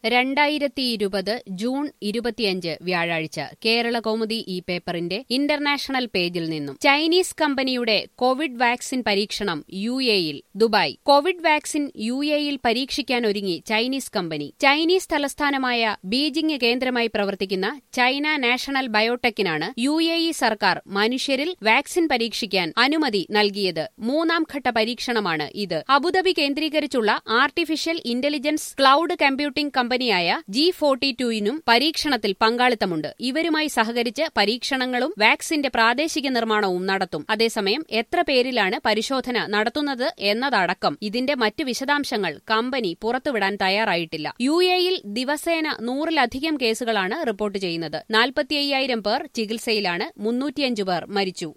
രണ്ടായിരത്തി ഇരുപത് ജൂൺ ഇരുപത്തിയഞ്ച് വ്യാഴാഴ്ച കേരള കൗമുദി ഈ പേപ്പറിന്റെ ഇന്റർനാഷണൽ പേജിൽ നിന്നും ചൈനീസ് കമ്പനിയുടെ കോവിഡ് വാക്സിൻ പരീക്ഷണം യു എയിൽ ദുബായ് കോവിഡ് വാക്സിൻ യു എയിൽ പരീക്ഷിക്കാൻ ഒരുങ്ങി ചൈനീസ് കമ്പനി ചൈനീസ് തലസ്ഥാനമായ ബീജിംഗ് കേന്ദ്രമായി പ്രവർത്തിക്കുന്ന ചൈന നാഷണൽ ബയോടെക്കിനാണ് യു എ ഇ സർക്കാർ മനുഷ്യരിൽ വാക്സിൻ പരീക്ഷിക്കാൻ അനുമതി നൽകിയത് മൂന്നാം ഘട്ട പരീക്ഷണമാണ് ഇത് അബുദാബി കേന്ദ്രീകരിച്ചുള്ള ആർട്ടിഫിഷ്യൽ ഇന്റലിജൻസ് ക്ലൌഡ് കമ്പ്യൂട്ടിംഗ് കമ്പനിയായ ജി ഫോർട്ടി ടുവിനും പരീക്ഷണത്തിൽ പങ്കാളിത്തമുണ്ട് ഇവരുമായി സഹകരിച്ച് പരീക്ഷണങ്ങളും വാക്സിന്റെ പ്രാദേശിക നിർമ്മാണവും നടത്തും അതേസമയം എത്ര പേരിലാണ് പരിശോധന നടത്തുന്നത് എന്നതടക്കം ഇതിന്റെ മറ്റ് വിശദാംശങ്ങൾ കമ്പനി പുറത്തുവിടാൻ തയ്യാറായിട്ടില്ല യു എയിൽ ദിവസേന നൂറിലധികം കേസുകളാണ് റിപ്പോർട്ട് ചെയ്യുന്നത് നാൽപ്പത്തി പേർ ചികിത്സയിലാണ് മുന്നൂറ്റിയഞ്ച് പേർ മരിച്ചു